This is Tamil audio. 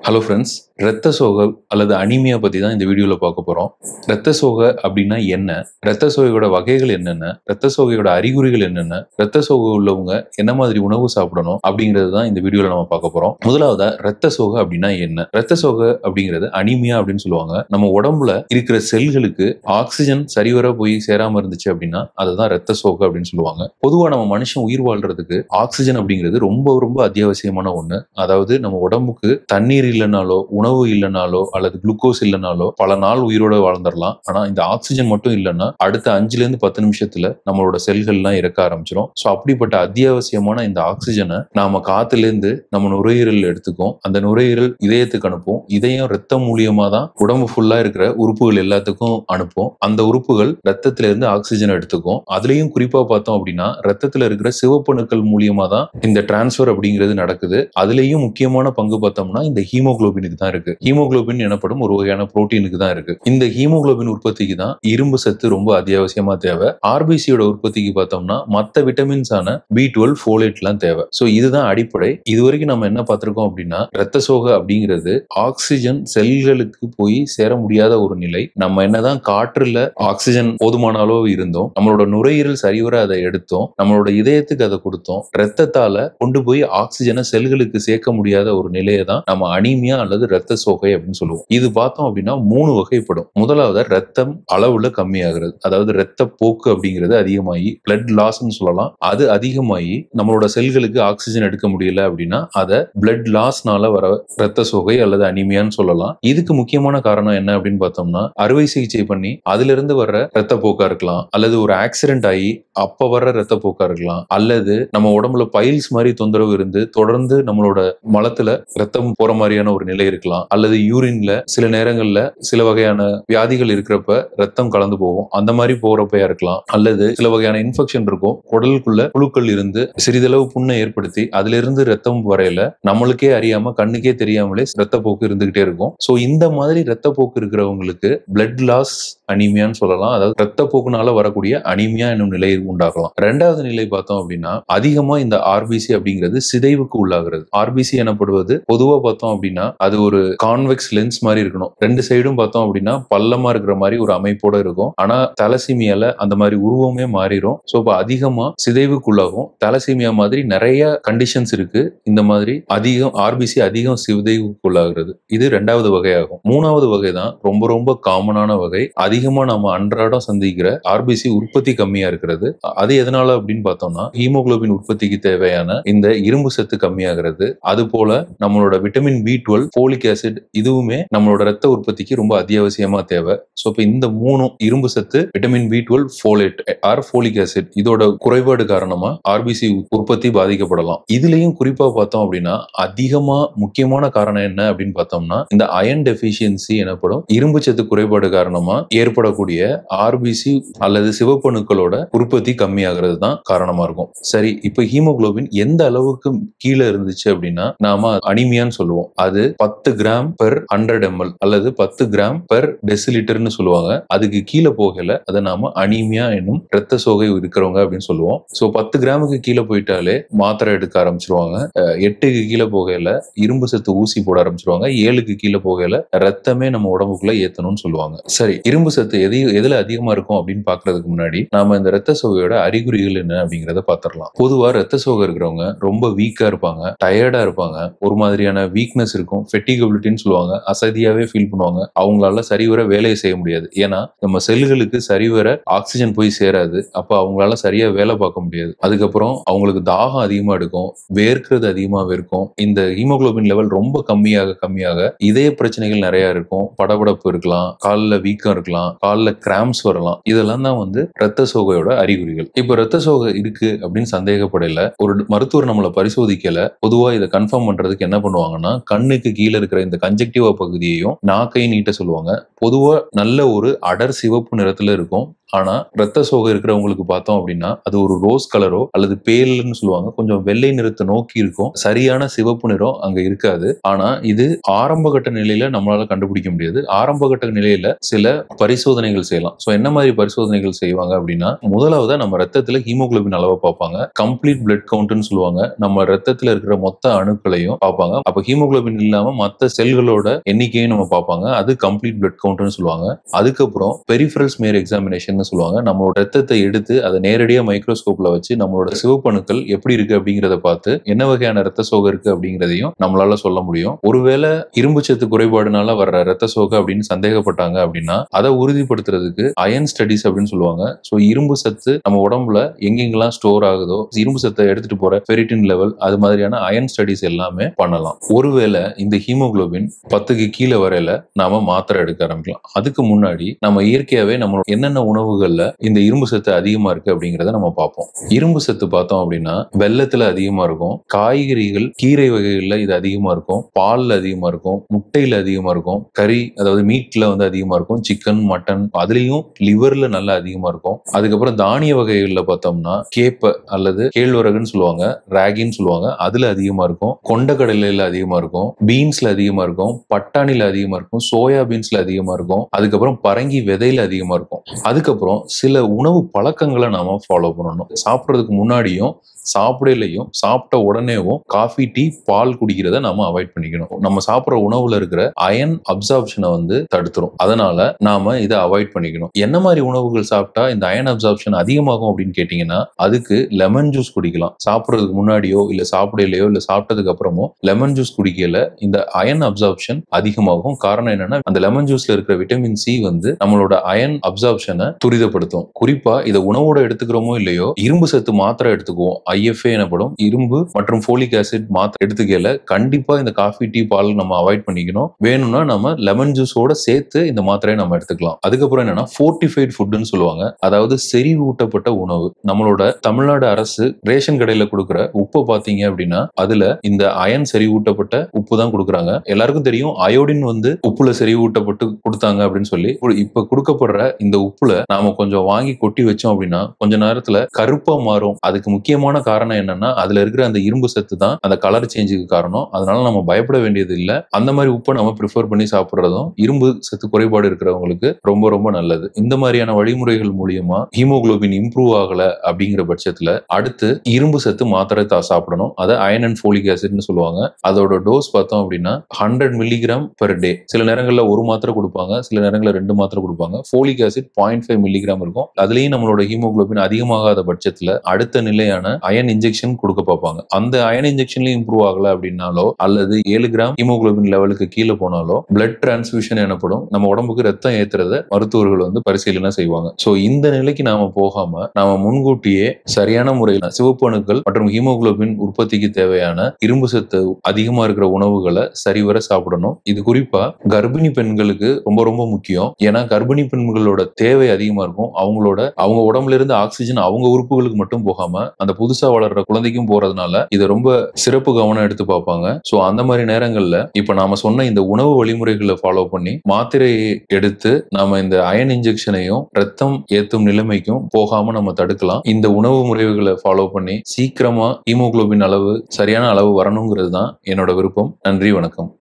ஹலோ ஃப்ரெண்ட்ஸ் இரத்த சோகை அல்லது அனிமியா பற்றி தான் இந்த வீடியோவில் பார்க்க போகிறோம் இரத்த சோகை அப்படின்னா என்ன இரத்த சோகையோட வகைகள் என்னென்ன இரத்த சோகையோட அறிகுறிகள் என்னென்ன இரத்த சோகை உள்ளவங்க என்ன மாதிரி உணவு சாப்பிடணும் அப்படிங்கிறது தான் இந்த வீடியோவில் நம்ம பார்க்க போகிறோம் முதலாவதா இரத்த சோகை அப்படின்னா என்ன இரத்த சோகை அப்படிங்கிறது அனிமியா அப்படின்னு சொல்லுவாங்க நம்ம உடம்புல இருக்கிற செல்களுக்கு ஆக்சிஜன் சரிவர போய் சேராம இருந்துச்சு அப்படின்னா அதுதான் இரத்த சோகை அப்படின்னு சொல்லுவாங்க பொதுவாக நம்ம மனுஷன் உயிர் வாழ்றதுக்கு ஆக்சிஜன் அப்படிங்கிறது ரொம்ப ரொம்ப அத்தியாவசியமான ஒண்ணு அதாவது நம்ம உடம்புக்கு தண்ணீர் இல்லைனாலோ உணவு இல்லைனாலோ அல்லது குளுக்கோஸ் இல்லைனாலோ பல நாள் உயிரோட வாழ்ந்துடலாம் ஆனா இந்த ஆக்சிஜன் மட்டும் இல்லைன்னா அடுத்த அஞ்சுல இருந்து பத்து நிமிஷத்துல நம்மளோட செல்கள்லாம் இறக்க ஆரம்பிச்சிடும் ஸோ அப்படிப்பட்ட அத்தியாவசியமான இந்த ஆக்சிஜனை நாம காத்துல இருந்து நம்ம நுரையீரல் எடுத்துக்கோம் அந்த நுரையீரல் இதயத்துக்கு அனுப்பும் இதயம் ரத்தம் மூலியமா தான் உடம்பு ஃபுல்லா இருக்கிற உறுப்புகள் எல்லாத்துக்கும் அனுப்பும் அந்த உறுப்புகள் ரத்தத்துல இருந்து ஆக்சிஜன் எடுத்துக்கும் அதுலயும் குறிப்பா பார்த்தோம் அப்படின்னா ரத்தத்துல இருக்கிற சிவப்பணுக்கள் மூலியமா தான் இந்த டிரான்ஸ்ஃபர் அப்படிங்கிறது நடக்குது அதுலயும் முக்கியமான பங்கு பார்த்தோம்னா இந்த ஹீமோகுளோபினுக்கு தான் இருக்கு ஹீமோகுளோபின் எனப்படும் ஒரு வகையான புரோட்டீனுக்கு தான் இருக்கு இந்த ஹீமோகுளோபின் உற்பத்திக்கு தான் இரும்பு சத்து ரொம்ப அத்தியாவசியமா தேவை ஆர்பிசியோட உற்பத்திக்கு பார்த்தோம்னா மத்த விட்டமின்ஸ் ஆன பி டுவெல் ஃபோலேட்லாம் தேவை ஸோ இதுதான் அடிப்படை இது வரைக்கும் நம்ம என்ன பார்த்திருக்கோம் அப்படின்னா ரத்த சோகை அப்படிங்கிறது ஆக்சிஜன் செல்களுக்கு போய் சேர முடியாத ஒரு நிலை நம்ம என்னதான் காற்றுல ஆக்சிஜன் போதுமான அளவு இருந்தோம் நம்மளோட நுரையீரல் சரிவர அதை எடுத்தோம் நம்மளோட இதயத்துக்கு அதை கொடுத்தோம் ரத்தத்தால கொண்டு போய் ஆக்சிஜனை செல்களுக்கு சேர்க்க முடியாத ஒரு நிலையை தான் நம்ம அனீமியா அல்லது ரத்த சோகை அப்படின்னு சொல்லுவோம் இது பார்த்தோம் அப்படின்னா மூணு வகைப்படும் முதலாவது ரத்தம் அளவுல கம்மியாகிறது அதாவது ரத்த போக்கு அப்படிங்கிறது அதிகமாகி பிளட் லாஸ்ன்னு சொல்லலாம் அது அதிகமாகி நம்மளோட செல்களுக்கு ஆக்சிஜன் எடுக்க முடியல அப்படின்னா அதை பிளட் லாஸ்னால வர ரத்த சோகை அல்லது அனிமியான்னு சொல்லலாம் இதுக்கு முக்கியமான காரணம் என்ன அப்படின்னு பார்த்தோம்னா அறுவை சிகிச்சை பண்ணி அதுல இருந்து வர்ற ரத்த போக்கா இருக்கலாம் அல்லது ஒரு ஆக்சிடென்ட் ஆகி அப்ப வர்ற ரத்த போக்கா இருக்கலாம் அல்லது நம்ம உடம்புல பைல்ஸ் மாதிரி தொந்தரவு இருந்து தொடர்ந்து நம்மளோட மலத்துல ரத்தம் போற மாதிரியான ஒரு நிலை இருக்கலாம் அல்லது யூரின்ல சில நேரங்கள்ல சில வகையான வியாதிகள் இருக்கிறப்ப ரத்தம் கலந்து போகும் அந்த மாதிரி போறப்பையா இருக்கலாம் அல்லது சில வகையான இன்ஃபெக்ஷன் இருக்கும் குடலுக்குள்ள புழுக்கள் இருந்து சிறிதளவு புண்ணை ஏற்படுத்தி அதுல இருந்து ரத்தம் வரையில நம்மளுக்கே அறியாம கண்ணுக்கே தெரியாமலே ரத்த போக்கு இருந்துகிட்டே இருக்கும் சோ இந்த மாதிரி ரத்த போக்கு இருக்கிறவங்களுக்கு பிளட் லாஸ் அனிமியான்னு சொல்லலாம் அதாவது ரத்த போக்குனால வரக்கூடிய அனிமியா என்னும் நிலை உண்டாகலாம் ரெண்டாவது நிலை பார்த்தோம் அப்படின்னா அதிகமா இந்த ஆர்பிசி அப்படிங்கிறது சிதைவுக்கு உள்ளாகிறது ஆர்பிசி எனப்படுவது பொதுவா பார்த்தோம் அப்படின்னா அது ஒரு கான்வெக்ஸ் லென்ஸ் மாதிரி இருக்கணும் ரெண்டு சைடும் பார்த்தோம் அப்படின்னா பள்ளமா இருக்கிற மாதிரி ஒரு அமைப்போட இருக்கும் ஆனா தலசிமியால அந்த மாதிரி உருவமே மாறிடும் ஸோ இப்போ அதிகமா சிதைவுக்குள்ளாகும் தலசிமியா மாதிரி நிறைய கண்டிஷன்ஸ் இருக்கு இந்த மாதிரி அதிகம் ஆர்பிசி அதிகம் சிதைவுக்குள்ளாகிறது இது ரெண்டாவது வகையாகும் மூணாவது வகை தான் ரொம்ப ரொம்ப காமனான வகை அதிகமா நம்ம அன்றாடம் சந்திக்கிற ஆர்பிசி உற்பத்தி கம்மியா இருக்கிறது அது எதனால அப்படின்னு பார்த்தோம்னா ஹீமோகுளோபின் உற்பத்திக்கு தேவையான இந்த இரும்பு சத்து கம்மியாகிறது அது போல நம்மளோட vitamin B twelve folic acid இதுவுமே நம்மளோட ரத்த உற்பத்திக்கு ரொம்ப அத்தியாவசியமா தேவை ஸோ இப்போ இந்த மூணும் இரும்பு சத்து vitamin B twelve folate or folic acid இதோட குறைபாடு காரணமா ஆர்பிசி உற்பத்தி பாதிக்கப்படலாம் இதுலயும் குறிப்பா பார்த்தோம் அப்படின்னா அதிகமா முக்கியமான காரணம் என்ன அப்படின்னு பார்த்தோம்னா இந்த அயன் டெபிஷியன்சி எனப்படும் இரும்பு சத்து குறைபாடு காரணமா ஏற்படக்கூடிய ஆர்பிசி அல்லது சிவப்பணுக்களோட உற்பத்தி கம்மியாகிறது தான் காரணமா இருக்கும் சரி இப்ப ஹீமோகுளோபின் எந்த அளவுக்கு கீழே இருந்துச்சு அப்படின்னா நாம அனிமியான்னு சொல்லுவோம் அது பத்து கிராம் பெர் ஹண்ட்ரட் எம்எல் அல்லது பத்து கிராம் பெர் டெசிலிட்டர்னு சொல்லுவாங்க அதுக்கு கீழே போகல அதை நாம அனிமியா என்னும் ரத்த சோகை இருக்கிறவங்க அப்படின்னு சொல்லுவோம் சோ பத்து கிராமுக்கு கீழே போயிட்டாலே மாத்திரை எடுக்க ஆரம்பிச்சிருவாங்க அஹ் எட்டுக்கு கீழே போகல இரும்பு சத்து ஊசி போட ஆரம்பிச்சிருவாங்க ஏழுக்கு கீழே போகல ரத்தமே நம்ம உடம்புக்குள்ள ஏத்தணும்னு சொல்லுவாங்க சரி இரும்பு சத்து எது எதுல அதிகமா இருக்கும் அப்படின்னு பாக்குறதுக்கு முன்னாடி நாம இந்த ரத்த சோகையோட அறிகுறிகள் என்ன அப்படிங்கறத பாத்திரலாம் பொதுவா ரத்த சோகை இருக்கிறவங்க ரொம்ப வீக்கா இருப்பாங்க டயர்டா இருப்பாங்க ஒரு மாதிரியான வீக்னஸ் இருக்கும் ஃபெட்டிகபிலிட்டின்னு சொல்லுவாங்க அசதியாவே ஃபீல் பண்ணுவாங்க அவங்களால சரிவர வேலையை செய்ய முடியாது ஏன்னா நம்ம செல்களுக்கு சரிவர ஆக்சிஜன் போய் சேராது அப்ப அவங்களால சரியா வேலை பார்க்க முடியாது அதுக்கப்புறம் அவங்களுக்கு தாகம் அதிகமா எடுக்கும் வேர்க்கிறது அதிகமாவே இருக்கும் இந்த ஹீமோகுளோபின் லெவல் ரொம்ப கம்மியாக கம்மியாக இதய பிரச்சனைகள் நிறைய இருக்கும் படபடப்பு இருக்கலாம் காலில் வீக்கம் இருக்கலாம் காலில் கிராம்ஸ் வரலாம் இதெல்லாம் தான் வந்து ரத்த சோகையோட அறிகுறிகள் இப்போ ரத்த சோகை இருக்கு அப்படின்னு சந்தேகப்படல ஒரு மருத்துவர் நம்மளை பரிசோதிக்கல பொதுவா இதை கன்ஃபார்ம் பண்றதுக்கு என்ன பண்ணுவாங்கன்னா கண்ணுக்கு கீழே இருக்கிற இந்த கன்ஜெக்டிவா பகுதியையும் நாக்கையும் நீட்ட சொல்லுவாங்க பொதுவா நல்ல ஒரு அடர் சிவப்பு நிறத்துல இருக்கும் ஆனா ரத்த சோகை இருக்கிறவங்களுக்கு பார்த்தோம் அப்படின்னா அது ஒரு ரோஸ் கலரோ அல்லது பேல்னு சொல்லுவாங்க கொஞ்சம் வெள்ளை நிறத்தை நோக்கி இருக்கும் சரியான சிவப்பு நிறம் அங்க இருக்காது ஆனா இது ஆரம்ப கட்ட நிலையில நம்மளால கண்டுபிடிக்க முடியாது ஆரம்ப கட்ட நிலையில சில பரிசோதனைகள் செய்யலாம் ஸோ என்ன மாதிரி பரிசோதனைகள் செய்வாங்க அப்படின்னா முதலாவது நம்ம ரத்தத்துல ஹீமோகுளோபின் அளவை பார்ப்பாங்க கம்ப்ளீட் பிளட் கவுண்ட்னு சொல்லுவாங்க நம்ம ரத்தத்துல இருக்கிற மொத்த அணுக்களையும் பார்ப்பாங்க அப்ப ஹீமோகுளோபின் இல்லாம மத்த செல்களோட எண்ணிக்கையும் நம்ம பார்ப்பாங்க அது கம்ப்ளீட் பிளட் கவுண்ட்னு சொல்லுவாங்க அதுக்கப்புறம் பெரிஃபரல் ஸ்மேர் எக்ஸாமினேஷன் சொல்லுவாங்க நம்மளோட ரத்தத்தை எடுத்து அதை நேரடியா மைக்ரோஸ்கோப்ல வச்சு நம்மளோட சிவப்பணுக்கள் எப்படி இருக்கு அப்படிங்கறத பார்த்து என்ன வகையான ரத்த சோகை இருக்கு அப்படிங்கறதையும் நம்மளால சொல்ல முடியும் ஒருவேளை இரும்பு சத்து குறைபாடுனால வர்ற ரத்த சோகை அப்படின்னு சந்தேகப்பட்டாங்க அப்படின்னா அதை உறுதிப்படுத்துறதுக்கு அயன் ஸ்டடிஸ் அப்படின்னு சொல்லுவாங்க ஸோ இரும்பு சத்து நம்ம உடம்புல எங்கெங்கெல்லாம் ஸ்டோர் ஆகுதோ இரும்பு சத்தை எடுத்துட்டு போற ஃபெரிட்டின் லெவல் அது மாதிரியான அயன் ஸ்டடிஸ் எல்லாமே பண்ணலாம் ஒருவேளை இந்த ஹீமோகுளோபின் பத்துக்கு கீழே வரையில நாம மாத்திரை எடுக்க ஆரம்பிக்கலாம் அதுக்கு முன்னாடி நம்ம இயற்கையாவே நம்ம என்னென்ன உணவுகள்ல இந்த இரும்பு சத்து அதிகமா இருக்கு அப்படிங்கறத நம்ம பார்ப்போம் இரும்பு சத்து பார்த்தோம் அப்படின்னா வெள்ளத்துல அதிகமா இருக்கும் காய்கறிகள் கீரை வகைகள்ல இது அதிகமா இருக்கும் பால்ல அதிகமா இருக்கும் முட்டையில அதிகமா இருக்கும் கறி அதாவது மீட்ல வந்து அதிகமா இருக்கும் சிக்கன் மட்டன் அதுலயும் லிவர்ல நல்லா அதிகமா இருக்கும் அதுக்கப்புறம் தானிய வகைகள்ல பார்த்தோம்னா கேப்ப அல்லது கேழ்வரகுன்னு சொல்லுவாங்க ராகின்னு சொல்லுவாங்க அதுல அதிகமா இருக்கும் கொண்டக்கடலையில அதிகமா இருக்கும் பீன்ஸ்ல அதிகமா இருக்கும் பட்டாணில அதிகமா இருக்கும் சோயா பீன்ஸ்ல அதிகமா இருக்கும் அதுக்கப்புறம் பரங்கி விதையில அதிகமா இருக்கும் அதுக்கப்புறம் சில உணவு பழக்கங்களை நாம ஃபாலோ பண்ணணும் சாப்பிட்றதுக்கு முன்னாடியும் சாப்பிடலையும் சாப்பிட்ட உடனேவும் காஃபி டீ பால் குடிக்கிறத நாம அவாய்ட் பண்ணிக்கணும் நம்ம சாப்பிட்ற உணவுல இருக்கிற அயன் அப்சார்ப்ஷனை வந்து தடுத்துரும் அதனால நாம இதை அவாய்ட் பண்ணிக்கணும் என்ன மாதிரி உணவுகள் சாப்பிட்டா இந்த அயன் அப்சார்ப்ஷன் அதிகமாகும் அப்படின்னு கேட்டீங்கன்னா அதுக்கு லெமன் ஜூஸ் குடிக்கலாம் சாப்பிட்றதுக்கு முன்னாடியோ இல்ல சாப்பிடலையோ இல்ல சாப்பிட்டதுக்கு அப்புறமோ லெமன் ஜூஸ் குடிக்கல இந்த அயன் அப்சார்ப்ஷன் அதிகமாகும் காரணம் என்னன்னா அந்த லெமன் ஜூஸ்ல இருக்கிற விட்டமின் சி வந்து நம்மளோட அயன் அப்சார்ப்ஷனை துரிதப்படுத்தும் குறிப்பா இதை உணவோட எடுத்துக்கிறோமோ இல்லையோ இரும்பு சத்து மாத்திரை எடுத்துக்குவோம் ஐஎஃப்ஏ எனப்படும் இரும்பு மற்றும் ஃபோலிக் ஆசிட் மாத்திரை எடுத்துக்கல கண்டிப்பா இந்த காஃபி டீ பால் நம்ம அவாய்ட் பண்ணிக்கணும் வேணும்னா நம்ம லெமன் ஜூஸோட சேர்த்து இந்த மாத்திரையை நம்ம எடுத்துக்கலாம் அதுக்கப்புறம் என்னன்னா ஃபோர்டிஃபைட் ஃபுட்னு சொல்லுவாங்க அதாவது செறிவூட்டப்பட்ட உணவு நம்மளோட தமிழ்நாடு அரசு ரேஷன் கடையில கொடுக்குற உப்பை பாத்தீங்க அப்படின்னா அதுல இந்த அயன் செறிவூட்டப்பட்ட உப்பு தான் கொடுக்குறாங்க எல்லாருக்கும் தெரியும் அயோடின் வந்து உப்புல செறிவூட்டப்பட்டு கொடுத்தாங்க அப்படின்னு சொல்லி இப்ப கொடுக்கப்படுற இந்த உப்புல நாம கொஞ்சம் வாங்கி கொட்டி வச்சோம் அப்படின்னா கொஞ்ச நேரத்துல கருப்பா மாறும் அதுக்கு முக்கியமான காரணம் என்னன்னா அதுல இருக்கிற அந்த இரும்பு சத்து தான் அந்த கலர் சேஞ்சுக்கு காரணம் அதனால நம்ம பயப்பட வேண்டியது இல்ல அந்த மாதிரி உப்பை நம்ம ப்ரிஃபர் பண்ணி சாப்பிடுறதும் இரும்பு சத்து குறைபாடு இருக்கிறவங்களுக்கு ரொம்ப ரொம்ப நல்லது இந்த மாதிரியான வழிமுறைகள் மூலியமா ஹீமோகுளோபின் இம்ப்ரூவ் ஆகல அப்படிங்கிற பட்சத்துல அடுத்து இரும்பு சத்து மாத்திரை தா சாப்பிடணும் அதை அயன் அண்ட் ஃபோலிக் ஆசிட்னு சொல்லுவாங்க அதோட டோஸ் பார்த்தோம் அப்படின்னா ஹண்ட்ரட் மில்லிகிராம் பெர் டே சில நேரங்களில் ஒரு மாத்திரை கொடுப்பாங்க சில நேரங்களில் ரெண்டு மாத்திரை கொடுப்பாங்க folic acid point five milligram இருக்கும் அதுலயும் நம்மளோட ஹீமோகுளோபின் அதிகமாகாத பட்சத்துல அடுத்த நிலையான அயன் இன்ஜெக்ஷன் கொடுக்க பார்ப்பாங்க அந்த அயன் இன்ஜெக்ஷன்லயும் இம்ப்ரூவ் ஆகல அப்படின்னாலோ அல்லது ஏழு கிராம் ஹீமோகுளோபின் லெவலுக்கு கீழே போனாலோ பிளட் டிரான்ஸ்ஃபியூஷன் எனப்படும் நம்ம உடம்புக்கு ரத்தம் ஏத்துறத மருத்துவர்கள் வந்து பரிசீலனை செய்வாங்க சோ இந்த நிலைக்கு நாம போகாம நாம முன்கூட்டியே சரியான முறையில் சிவப்பு அணுக்கள் மற்றும் ஹீமோகுளோபின் உற்பத்திக்கு தேவையான இரும்பு சத்து அதிகமா இருக்கிற உணவுகளை சரிவர சாப்பிடணும் இது குறிப்பா கர்ப்பிணி பெண்களுக்கு ரொம்ப ரொம்ப முக்கியம் ஏன்னா கர்ப்பிணி பெண்களோட தேவை அதிகமா இருக்கும் அவங்களோட அவங்க உடம்புல இருந்து ஆக்சிஜன் அவங்க உறுப்புகளுக்கு மட்டும் போகாம அந்த புதுசா வளர்ற குழந்தைக்கும் போறதுனால இதை ரொம்ப சிறப்பு கவனம் எடுத்து பார்ப்பாங்க சோ அந்த மாதிரி நேரங்கள்ல இப்ப நாம சொன்ன இந்த உணவு வழிமுறைகளை ஃபாலோ பண்ணி மாத்திரையை எடுத்து நாம இந்த அயன் இன்ஜெக்ஷனையும் ரத்தம் ஏத்தும் நிலைமைக்கும் போகாம நம்ம தடுக்கலாம் இந்த உணவு முறைகளை ஃபாலோ பண்ணி சீக்கிரமா ஹீமோகுளோபின் அளவு சரியான அளவு வரணுங்கிறது தான் என்னோட விருப்பம் நன்றி வணக்கம்